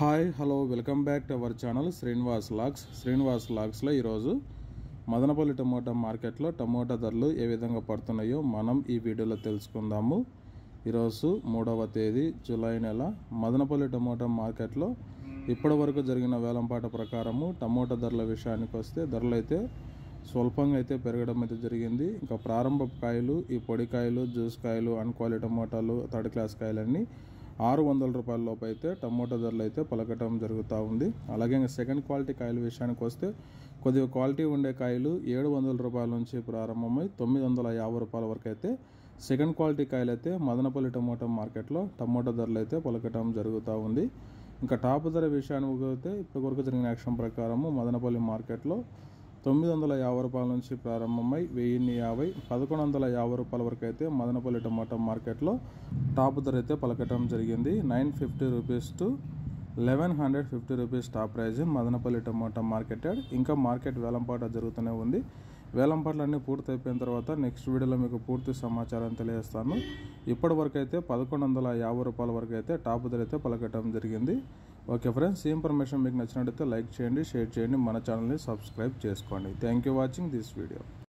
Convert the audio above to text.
hi hello welcome back to our channel Srinivas logs Srinivas లాగ్స్లో ఈరోజు Madanapalle tomato మార్కెట్లో టమోటా ధరలు ఏ విధంగా పడుతున్నాయో మనం ఈ వీడియోలో తెలుసుకుందాము ఈరోజు మూడవ తేదీ జూలై నెల మదనపల్లి టమోటా మార్కెట్లో ఇప్పటి వరకు జరిగిన వేలంపాట ప్రకారము టమోటా ధరల విషయానికి వస్తే ధరలు అయితే స్వల్పంగా అయితే పెరగడం అయితే జరిగింది ఇంకా ప్రారంభ కాయలు ఈ పొడి కాయలు జ్యూస్ కాయలు అన్క్వాలిటీ టమోటాలు థర్డ్ క్లాస్ కాయలన్నీ ఆరు వందల రూపాయల లోపు అయితే టమోటా ధరలు అయితే పలకటం జరుగుతూ ఉంది అలాగే ఇంకా సెకండ్ క్వాలిటీ కాయల విషయానికి వస్తే కొద్దిగా క్వాలిటీ ఉండే కాయలు ఏడు వందల రూపాయల నుంచి ప్రారంభమై తొమ్మిది వందల యాభై రూపాయల వరకు అయితే సెకండ్ క్వాలిటీ కాయలు అయితే మదనపల్లి టమోటా మార్కెట్లో టమోటా ధరలు అయితే పలకటం జరుగుతూ ఉంది ఇంకా టాప్ ధర విషయానికి అయితే ఇప్పటి వరకు జరిగిన యాక్షన్ ప్రకారము మదనపల్లి మార్కెట్లో తొమ్మిది వందల యాభై రూపాయల నుంచి ప్రారంభమై వెయ్యిన్ని యాభై పదకొండు వందల యాభై రూపాయల వరకు అయితే మదనపల్లి టమాటా మార్కెట్లో టాప్ ధర అయితే పలకటం జరిగింది nine fifty rupees to eleven hundred fifty rupees top price in Madanapalle tomato market ఇంకా మార్కెట్ వేలంపాట జరుగుతూనే ఉంది వేలంపాట్లు అన్నీ పూర్తి అయిపోయిన తర్వాత నెక్స్ట్ వీడియోలో మీకు పూర్తి సమాచారం తెలియజేస్తాను ఇప్పటి వరకు అయితే పదకొండు వందల యాభై రూపాయల వరకు అయితే టాప్ ధర అయితే పలకటం జరిగింది ఓకే ఫ్రెండ్స్ ఈ ఇన్ఫర్మేషన్ మీకు నచ్చినట్టయితే లైక్ చేయండి షేర్ చేయండి మన ఛానల్ని సబ్స్క్రైబ్ చేసుకోండి thank you watching this video